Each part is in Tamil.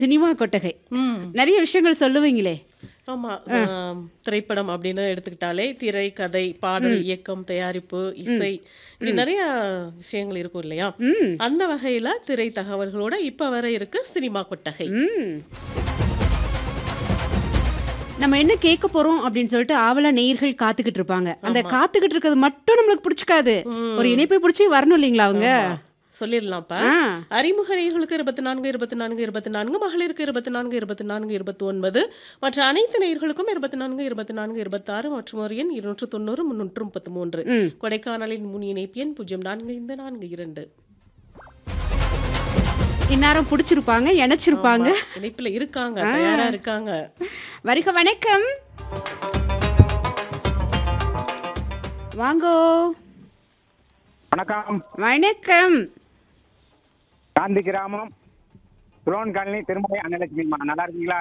சினிமா கொட்டகை ம் நிறைய விஷயங்கள் சொல்லுவீங்களே ஆமா ஆம், திரைப்படம் அப்படின்னு எடுத்துக்கிட்டாலே திரை கதை பாடல் இயக்கம் தயாரிப்பு இசை இப்படி நிறைய விஷயங்கள் இருக்கும் இல்லையா ம் அந்த வகையில திரை தகவல்களோட இப்ப வர இருக்கு சினிமா கொட்டகை ம் நம்ம என்ன கேட்க போறோம் அப்படின்னு சொல்லிட்டு ஆவலா நேயர்கள் காத்துக்கிட்டு இருப்பாங்க அந்த காத்துக்கிட்டு இருக்கிறது மட்டும் நம்மளுக்கு பிடிச்சிக்காது ஒரு இணைப்பை பிடிச்சி வரணும் இல்லைங்களா அவங்க சொல்லிடலாம்ப்பா ஆ. அறிமுக நேயர்களுக்கு இருபத்தி நான்கு இருபத்தி நான்கு இருபத்தி நான்கு மகளிருக்கு இருபத்தி நான்கு இருபத்தி நான்கு இருபத்தி ஒன்பது மற்ற அனைத்து நேயர்களுக்கும் இருபத்தி நான்கு இருபத்தி நான்கு இருபத்தாறு மற்றும் ஒரு எண் இருநூற்று தொண்ணூறு முன்னூற்று முப்பத்தி மூன்று ம். கொடைக்கானலின் முன் இணைப்பு எண் பூஜ்ஜியம் நான்கு ஐந்து நான்கு இரண்டு இந்நேரம் பிடிச்சிருப்பாங்க இணைச்சிருப்பாங்க ஆமா, இணைப்புல இருக்காங்க தயாரா இருக்காங்க வருக வணக்கம் வாங்கோ வணக்கம் வணக்கம் காந்தி கிராமம் துரோன் காலனி திருமலை அன்னலட்சுமிமா நல்லா இருக்கீங்களா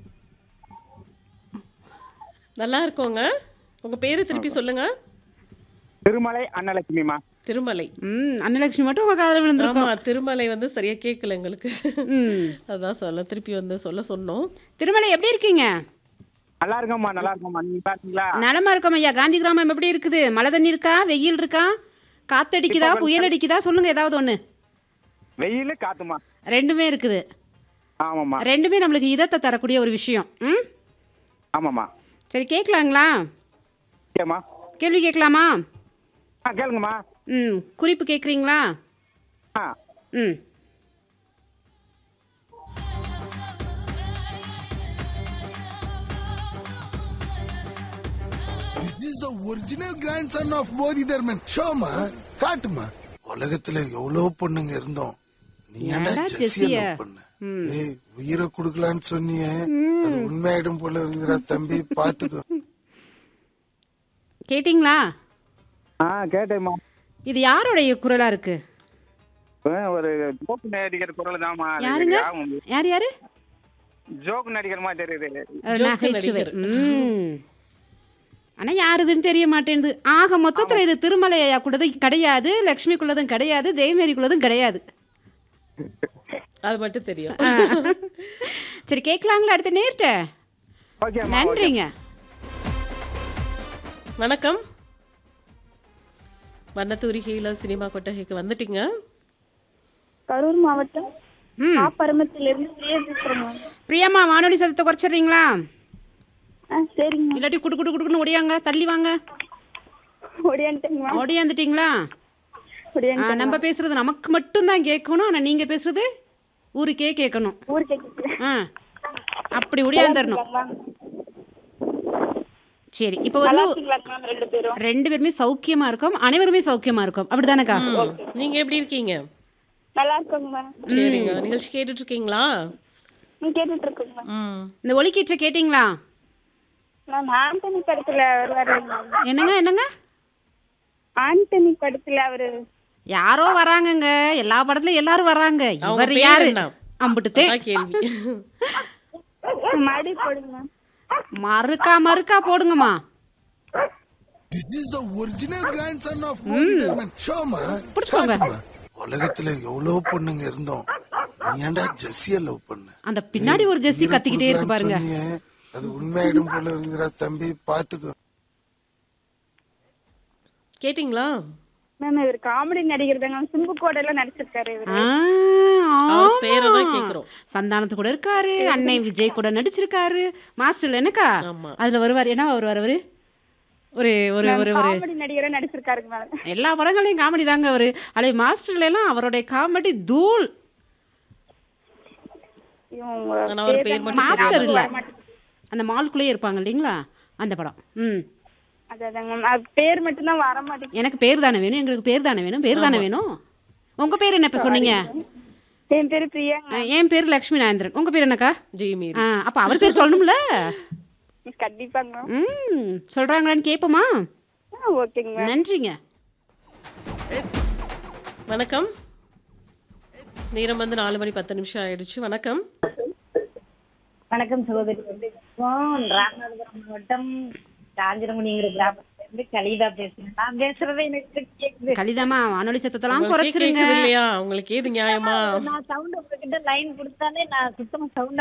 நல்லா இருக்கோங்க உங்க பேரு திருப்பி சொல்லுங்க திருமலை அன்னலட்சுமிமா திருமலை ம் அன்னலட்சுமி மட்டும் உங்க காதல விழுந்திருக்கோம் ஆமா திருமலை வந்து சரியா கேட்கல எங்களுக்கு ம் அதான் சொல்ல திருப்பி வந்து சொல்ல சொன்னோம் திருமலை எப்படி இருக்கீங்க நல்லா இருக்கோம்மா நல்லா இருக்கோம்மா நீங்க நல்லா இருக்கீங்களா நலமா இருக்கோம் ஐயா காந்தி கிராமம் எப்படி இருக்குது மழை தண்ணி இருக்கா வெயில் இருக்கா காத்தடிக்குதா புயல் அடிக்குதா சொல்லுங்க ஏதாவது ஒண்ணு வெயில் காத்துமா ரெண்டுமே இருக்குது ஆமாம்மா ரெண்டுமே நம்மளுக்கு இதத்தை தரக்கூடிய ஒரு விஷயம் ம் ஆமாம்மா சரி கேட்கலாங்களா ஓகேம்மா கேள்வி கேட்கலாமா ஆ கேளுங்கம்மா ம் குறிப்பு கேட்குறீங்களா ஆ ம் This is the original grandson of Bodhidharman. ஷோமா காட்டுமா உலகத்துல எவ்வளவு பொண்ணுங்க இருந்தோம் நீ ஏன்டா ஏன்டா ஜெஸ்ஸிய ஜெஸ்ஸிய? லவ் பண்ண ஏய் உயிரை கொடுக்கலான்னு சொன்னியே அது உண்மையாயிடும் போல இருக்கிற தம்பி பாத்துக்கோ கேட்டிங்களா ஆ கேட்டேம்மா இது யாருடைய குரலா இருக்கு ஒரு ஜோக் நடிகர் குரல் தான்மா யாருங்க யார் யாரு ஜோக் நடிகர் மாதிரி தெரியுது ஒரு ஜோக்கு நகைச்சுவை நடிகர். ம் ஆனா யாருதுன்னு தெரிய மாட்டேங்குது ஆக மொத்தத்துல இது திருமலை ஐயா குள்ளதும் கிடையாது லக்ஷ்மி குள்ளதும் கிடையாது ஜெயமேரி குள்ளதும் கிடையாது அது மட்டும் தெரியும் சரி கேட்கலாங்களா அடுத்த நேர்ட்ட ஓகேம்மா நன்றிங்க வணக்கம் வண்ணத்தூரிகையில் சினிமா கொட்டகைக்கு வந்துட்டீங்க கரூர் மாவட்டம் ம் காப்பரமத்திலிருந்து பிரியா பேசுறேங்க பிரியம்மா வானொலி சத்தத்தை குறைச்சிடுறீங்களா ஆ சரிங்க இல்லாட்டி குடு குடு குடுக்குன்னு ஒடியாங்க தள்ளி வாங்க ஒடியான்ட்டுங்களா ஒடியாந்துட்டீங்களா ஒடியான் ஆ, நம்ம பேசுறது நமக்கு மட்டும்தான் கேட்கணும் ஆனா நீங்க பேசுறது ஊருக்கே கேட்கணும் ஊருக்கு கேட்குது ஆ அப்படி ஒடியாந்துடணும் சரி இப்போ வந்து மேம் ரெண்டு பேரும் ரெண்டு பேருமே சௌக்கியமா இருக்கோம் அனைவருமே சௌக்கியமா இருக்கோம் அப்படிதானக்கா நீங்க எப்படி இருக்கீங்க நல்லா இருக்கோங்க மேம் சரிங்க நிகழ்ச்சி கேட்டுட்டு இருக்கீங்களா ம் கேட்டுட்டு இருக்கோங்க மேம் ம் இந்த ஒலிக்கீற்றை கேட்டிங்களா மேம் ஆண்டனி படத்துல வருவாரு மேம் என்னங்க என்னங்க ஆண்டனி படத்துல அவரு யாரோ வராங்கங்க எல்லா படத்துலயும் எல்லாரும் வராங்க அவங்க இவர் பேர் யாரு என்ன? அம்புட்டுத்தே அதான் கேள்வி மடி போடுங்க மேம் மறுக்கா மறுக்கா போடுங்கம்மா This is the original grandson of Bodhidharman. ஷோமா பிடிச்சுக்கோங்க. காட்டுமா உலகத்துல எவ்வளவு பொண்ணுங்க இருந்தோம் நீ ஏன்டா ஜெஸ்ஸிய லவ் பண்ண அந்த பின்னாடி ஒரு ஜெஸ்ஸி உயிரை கத்திக்கிட்டே இருக்கு கொடுக்கலான்னு பாருங்க சொன்னியே, அது உண்மையாயிடும் போல இருக்கிற தம்பி பாத்துக்கோ கேட்டிங்களா மேம் இவர் காமெடி நடிகர் தாங்க சிம்பு கோடையில நடிச்சிருக்காரு இவரு ஆ, அவர் ஆமா. பேரை தான் கேக்குறோம். சந்தானத்து கூட இருக்காரு அன்னை விஜய் கூட நடிச்சிருக்காரு மாஸ்டர்ல என்னக்கா ஆமா. அதுல வருவார் என்ன வருவார் அவரு ஒரு ஒரு ஒரு ஒரு காமெடி நடிகரா நடிச்சிருக்காருங்க மேம் எல்லா படங்களையும் காமெடி தாங்க அவரு அதே மாஸ்டர்ல எல்லாம் அவருடைய காமெடி தூள் இவங்க ஆனா அவர் பேர் மட்டும் மாஸ்டர் இல்ல அந்த மால்குள்ளேயே இருப்பாங்க இல்லைங்களா அந்த படம் ம் அதாங்க மேம் அது பேர் மட்டும்தான் வர மாட்டேங்குது எனக்கு பேர் தானே வேணும் எங்களுக்கு பேர் தானே வேணும் பேர் தானே வேணும் உங்க பேர் என்ன இப்ப சொன்னீங்க என் பேரு பிரியாங்க ஆ, என் பேர் லக்ஷ்மி நாயந்திரன் உங்க பேர் என்னக்கா ஜெய்மீர் ஆ, அப்ப அவர் பேர் சொல்லணும்ல கண்டிப்பாங்க மேம் ம் சொல்றாங்களான்னு கேட்போமா ஆ ஓகேங்க மேம் நன்றிங்க வணக்கம் நேரம் வந்து நாலு மணி பத்து நிமிஷம் ஆயிடுச்சு வணக்கம் வணக்கம் சகோதரி வணக்கம். ராமநாதபுரம் மாவட்டம் காஞ்சிரமணிங்கிற கிராமத்துல இருந்து கலிதா பேசுறேன் நான் பேசுறது எனக்கு கேக்குது கலிதாமா வானொலி சத்தத்தெல்லாம் உங்களுக்கே குறைச்சிருங்க கேக்குது இல்லையா உங்களுக்கு ஏது நியாயமா நான் சவுண்ட் உங்ககிட்ட லைன் கொடுத்தாலே நான் சுத்தமா சவுண்ட்